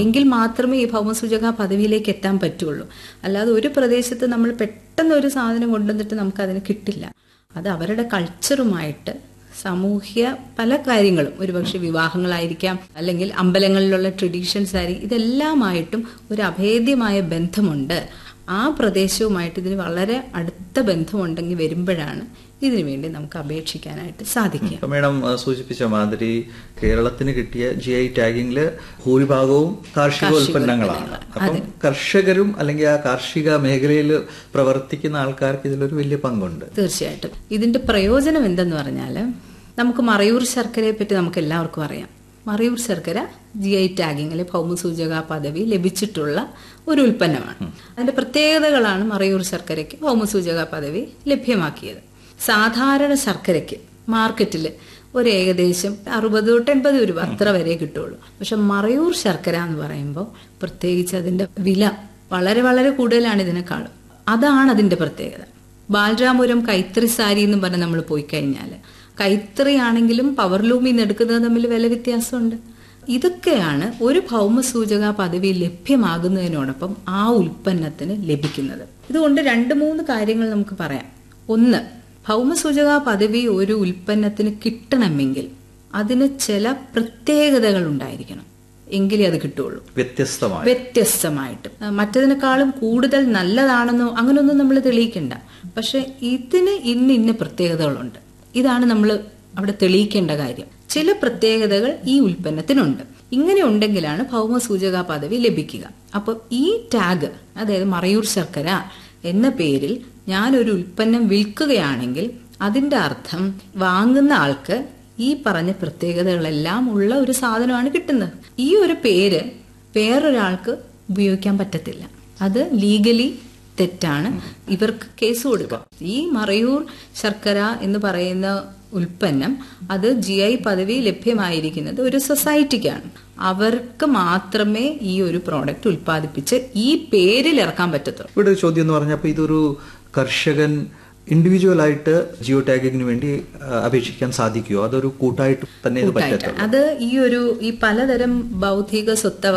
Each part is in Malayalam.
എങ്കിൽ മാത്രമേ ഈ ഭൗമസൂചക പദവിയിലേക്ക് എത്താൻ പറ്റുള്ളൂ അല്ലാതെ ഒരു പ്രദേശത്ത് നമ്മൾ പെട്ടെന്ന് ഒരു സാധനം കൊണ്ടുവന്നിട്ട് നമുക്ക് അതിന് കിട്ടില്ല അത് അവരുടെ കൾച്ചറുമായിട്ട് സാമൂഹ്യ പല കാര്യങ്ങളും ഒരുപക്ഷെ വിവാഹങ്ങളായിരിക്കാം അല്ലെങ്കിൽ അമ്പലങ്ങളിലുള്ള ട്രഡീഷൻസ് ആയിരിക്കും ഇതെല്ലാമായിട്ടും ഒരു അഭേദ്യമായ ബന്ധമുണ്ട് ആ പ്രദേശവുമായിട്ട് ഇതിന് വളരെ അടുത്ത ബന്ധമുണ്ടെങ്കിൽ വരുമ്പോഴാണ് ഇതിനു വേണ്ടി നമുക്ക് അപേക്ഷിക്കാനായിട്ട് സാധിക്കുക ഇപ്പൊ മേഡം അഹ് സൂചിപ്പിച്ച മാതിരി കേരളത്തിന് കിട്ടിയ ജി ഐ ടാഗിങ്ങില് ഭൂരിഭാഗവും കാർഷിക ഉൽപ്പന്നങ്ങളാണ് അപ്പം കർഷകരും അല്ലെങ്കിൽ ആ കാർഷിക മേഖലയിൽ പ്രവർത്തിക്കുന്ന ആൾക്കാർക്ക് ഇതിലൊരു വലിയ പങ്കുണ്ട് തീർച്ചയായിട്ടും ഇതിന്റെ പ്രയോജനം എന്തെന്ന് പറഞ്ഞാൽ നമുക്ക് മറയൂർ ശർക്കരയെ പറ്റി നമുക്ക് എല്ലാവർക്കും അറിയാം മറയൂർ ശർക്കര ജി ഐ ടാഗിങ്ങിൽ ഭൗമസൂചക പദവി ലഭിച്ചിട്ടുള്ള ഒരു ഉൽപ്പന്നമാണ് അതിന്റെ പ്രത്യേകതകളാണ് മറയൂർ ശർക്കരയ്ക്ക് ഭൗമസൂചക പദവി ലഭ്യമാക്കിയത് സാധാരണ ശർക്കരയ്ക്ക് മാർക്കറ്റിൽ ഒരു ഏകദേശം അറുപത് തൊട്ട് എൺപത് രൂപ അത്ര വരെ കിട്ടുള്ളൂ പക്ഷെ മറയൂർ ശർക്കര എന്ന് പറയുമ്പോൾ പ്രത്യേകിച്ച് അതിന്റെ വില വളരെ വളരെ കൂടുതലാണ് ഇതിനേക്കാളും അതാണ് അതിന്റെ പ്രത്യേകത ബാലരാമപുരം കൈത്തറി സാരി എന്ന് പറഞ്ഞ് നമ്മൾ പോയി കഴിഞ്ഞാൽ കൈത്തറി ആണെങ്കിലും പവർലൂമിൽ നിന്ന് എടുക്കുന്നത് തമ്മിൽ വില വ്യത്യാസമുണ്ട് ഇതൊക്കെയാണ് ഒരു ഭൗമസൂചക പദവി ലഭ്യമാകുന്നതിനോടൊപ്പം ആ ഉൽപ്പന്നത്തിന് ലഭിക്കുന്നത് ഇതുകൊണ്ട് രണ്ട് മൂന്ന് കാര്യങ്ങൾ നമുക്ക് പറയാം ഒന്ന് ഭൗമസൂചക പദവി ഒരു ഉൽപ്പന്നത്തിന് കിട്ടണമെങ്കിൽ അതിന് ചില പ്രത്യേകതകൾ ഉണ്ടായിരിക്കണം എങ്കിലേ അത് കിട്ടുള്ളൂ വ്യത്യസ്തമായ വ്യത്യസ്തമായിട്ട് ആ, മറ്റതിനേക്കാളും കൂടുതൽ നല്ലതാണെന്നോ അങ്ങനെയൊന്നും നമ്മൾ തെളിയിക്കണ്ട പക്ഷെ ഇതിന് ഇന്ന ഇന്ന പ്രത്യേകതകളുണ്ട് ഇതാണ് നമ്മൾ അവിടെ തെളിയിക്കേണ്ട കാര്യം ചില പ്രത്യേകതകൾ ഈ ഉൽപ്പന്നത്തിനുണ്ട് ഇങ്ങനെ ഉണ്ടെങ്കിലാണ് ഭൗമസൂചക പദവി ലഭിക്കുക അപ്പോൾ ഈ ടാഗ് അതായത് മറയൂർ ശർക്കര എന്ന പേരിൽ ഞാനൊരു ഉൽപ്പന്നം വിൽക്കുകയാണെങ്കിൽ അതിന്റെ അർത്ഥം വാങ്ങുന്ന ആൾക്ക് ഈ പറഞ്ഞ പ്രത്യേകതകളെല്ലാം ഉള്ള ഒരു സാധനമാണ് കിട്ടുന്നത് ഈ ഒരു പേര് വേറൊരാൾക്ക് ഉപയോഗിക്കാൻ പറ്റത്തില്ല അത് ലീഗലി തെറ്റാണ് ഇവർക്ക് കേസ് കൊടുക്കാം ഈ മറയൂർ ശർക്കര എന്ന് പറയുന്ന ഉൽപ്പന്നം അത് ജി ഐ പദവി ലഭ്യമായിരിക്കുന്നത് ഒരു സൊസൈറ്റിക്കാണ് അവർക്ക് മാത്രമേ ഈ ഒരു പ്രോഡക്റ്റ് ഉൽപ്പാദിപ്പിച്ച് ഈ പേരിൽ ഇറക്കാൻ പറ്റത്തുള്ളൂ ഇവിടെ ഒരു ചോദ്യം എന്ന് പറഞ്ഞപ്പോൾ ഇതൊരു കർഷകൻ ഇൻഡിവിജ്വൽ ആയിട്ട് ജിയോ ടാഗിങ്ങിന് വേണ്ടി ആ, അപേക്ഷിക്കാൻ സാധിക്കുമോ അതൊരു കൂട്ടായിട്ട് തന്നെ ഇത് പറ്റത്തുള്ളൂ അത് ഈ ഒരു ഈ പലതരം ബൗദ്ധിക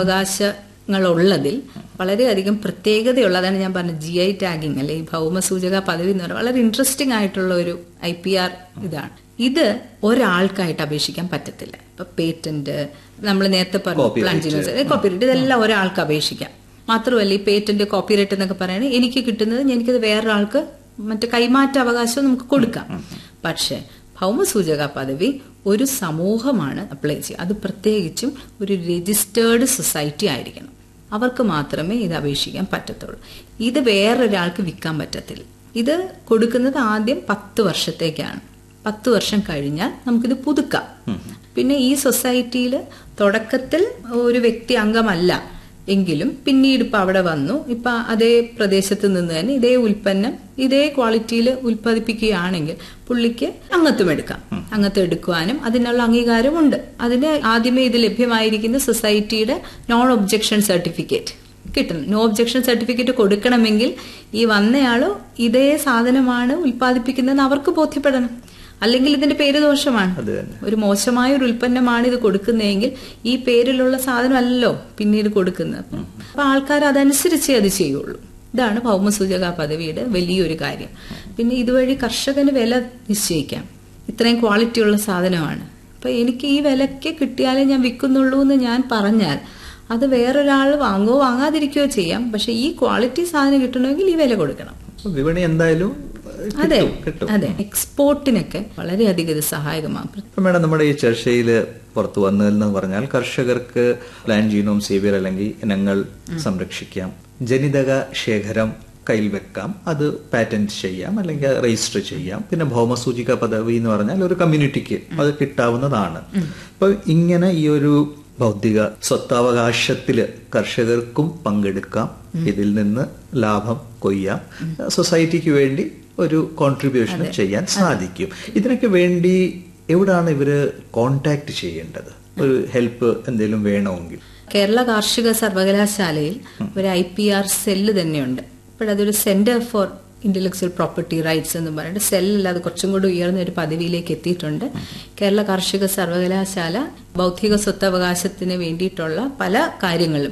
സ്വത്തവകാശങ്ങളുള്ളതിൽ വളരെയധികം പ്രത്യേകതയുള്ളതാണ് ഞാൻ പറഞ്ഞ ജി ഐ ടാഗിങ് അല്ലെ ഈ ഭൗമസൂചക പദവി എന്ന് പറയുന്നത് വളരെ ഇൻട്രസ്റ്റിംഗ് ആയിട്ടുള്ള ഒരു ഐ പി ആർ ഇതാണ് ഇത് ഒരാൾക്കായിട്ട് അപേക്ഷിക്കാൻ പറ്റത്തില്ല ഇപ്പൊ പേറ്റന്റ് നമ്മൾ നേരത്തെ പറഞ്ഞു പ്ലാൻ ചെയ്യുന്ന കോപ്പിറൈറ്റ് ഇതെല്ലാം ഒരാൾക്ക് അപേക്ഷിക്കാം മാത്രമല്ല ഈ പേറ്റന്റ് കോപ്പിറൈറ്റ് എന്നൊക്കെ പറയുന്നത് എനിക്ക് കിട്ടുന്നത് എനിക്കത് വേറൊരാൾക്ക് മറ്റേ കൈമാറ്റ അവകാശം നമുക്ക് കൊടുക്കാം പക്ഷെ ഭൗമസൂചക പദവി ഒരു സമൂഹമാണ് അപ്ലൈ ചെയ്യുക അത് പ്രത്യേകിച്ചും ഒരു രജിസ്റ്റേർഡ് സൊസൈറ്റി ആയിരിക്കണം അവർക്ക് മാത്രമേ ഇത് അപേക്ഷിക്കാൻ പറ്റത്തുള്ളൂ ഇത് വേറൊരാൾക്ക് വിൽക്കാൻ പറ്റത്തില്ല ഇത് കൊടുക്കുന്നത് ആദ്യം പത്ത് വർഷത്തേക്കാണ് പത്ത് വർഷം കഴിഞ്ഞാൽ നമുക്കിത് പുതുക്കാം പിന്നെ ഈ സൊസൈറ്റിയിൽ തുടക്കത്തിൽ ഒരു വ്യക്തി അംഗമല്ല എങ്കിലും പിന്നീട് ഇപ്പൊ അവിടെ വന്നു ഇപ്പൊ അതേ പ്രദേശത്ത് നിന്ന് തന്നെ ഇതേ ഉൽപ്പന്നം ഇതേ ക്വാളിറ്റിയിൽ ഉൽപ്പാദിപ്പിക്കുകയാണെങ്കിൽ പുള്ളിക്ക് അംഗത്വം എടുക്കാം അംഗത്വം എടുക്കുവാനും അതിനുള്ള അംഗീകാരമുണ്ട് അതിന് ആദ്യമേ ഇത് ലഭ്യമായിരിക്കുന്ന സൊസൈറ്റിയുടെ നോൺ ഒബ്ജക്ഷൻ സർട്ടിഫിക്കറ്റ് കിട്ടണം നോ ഒബ്ജക്ഷൻ സർട്ടിഫിക്കറ്റ് കൊടുക്കണമെങ്കിൽ ഈ വന്നയാള് ഇതേ സാധനമാണ് ഉൽപ്പാദിപ്പിക്കുന്നതെന്ന് അവർക്ക് ബോധ്യപ്പെടണം അല്ലെങ്കിൽ ഇതിന്റെ പേര് ദോഷമാണ് അത് തന്നെ ഒരു മോശമായ ഒരു ഉൽപ്പന്നമാണ് ഇത് കൊടുക്കുന്നതെങ്കിൽ ഈ പേരിലുള്ള സാധനമല്ലല്ലോ പിന്നീട് കൊടുക്കുന്നത് അപ്പൊ ആൾക്കാർ അതനുസരിച്ചേ അത് ചെയ്യുള്ളൂ ഇതാണ് ഭൗമസൂചക പദവിയുടെ വലിയൊരു കാര്യം പിന്നെ ഇതുവഴി കർഷകന് വില നിശ്ചയിക്കാം ഇത്രയും ക്വാളിറ്റിയുള്ള സാധനമാണ് അപ്പൊ എനിക്ക് ഈ വിലയ്ക്ക് കിട്ടിയാലേ ഞാൻ വിൽക്കുന്നുള്ളൂ എന്ന് ഞാൻ പറഞ്ഞാൽ അത് വേറൊരാൾ വാങ്ങുകയോ വാങ്ങാതിരിക്കുകയോ ചെയ്യാം പക്ഷെ ഈ ക്വാളിറ്റി സാധനം കിട്ടണമെങ്കിൽ ഈ വില കൊടുക്കണം അപ്പൊ വിപണി എന്തായാലും ഏഹ്, അതെ കിട്ടും കിട്ടും അതെ എക്സ്പോർട്ടിനൊക്കെ വളരെയധികം ഇത് സഹായകമാകും അപ്പൊ മേഡം നമ്മുടെ ഈ ചർച്ചയിൽ പുറത്തു വന്നതെന്ന് പറഞ്ഞാൽ കർഷകർക്ക് പ്ലാൻ ജീനോം സേവിയർ അല്ലെങ്കിൽ ഇനങ്ങൾ സംരക്ഷിക്കാം ജനിതക ശേഖരം കയ്യിൽ വെക്കാം അത് പാറ്റന്റ് ചെയ്യാം അല്ലെങ്കിൽ രജിസ്റ്റർ ചെയ്യാം പിന്നെ ഭൗമസൂചിക പദവി എന്ന് പറഞ്ഞാൽ ഒരു കമ്മ്യൂണിറ്റിക്ക് അത് കിട്ടാവുന്നതാണ് അപ്പൊ ഇങ്ങനെ ഈ ഒരു ബൗദ്ധിക സ്വത്തവകാശത്തില് കർഷകർക്കും പങ്കെടുക്കാം ഇതിൽ നിന്ന് ലാഭം കൊയ്യാം സൊസൈറ്റിക്ക് വേണ്ടി ഒരു കോൺട്രിബ്യൂഷൻ ചെയ്യാൻ സാധിക്കും ഇതിനൊക്കെ വേണ്ടി എവിടാണ് ഇവര് കോണ്ടാക്ട് ചെയ്യേണ്ടത് ഒരു ഹെൽപ്പ് എന്തെങ്കിലും വേണമെങ്കിൽ കേരള കാർഷിക സർവകലാശാലയിൽ ഒരു ഐ പി ആർ സെല്ല് തന്നെയുണ്ട് ഇപ്പോഴതൊരു centre for intellectual property rights എന്ന് പറഞ്ഞിട്ട് സെല്ലല്ല അത് കുറച്ചും കൂടി ഉയർന്ന ഒരു പദവിയിലേക്ക് എത്തിയിട്ടുണ്ട് കേരള കാർഷിക സർവകലാശാല ബൗദ്ധിക സ്വത്തവകാശത്തിന് വേണ്ടിയിട്ടുള്ള പല കാര്യങ്ങളും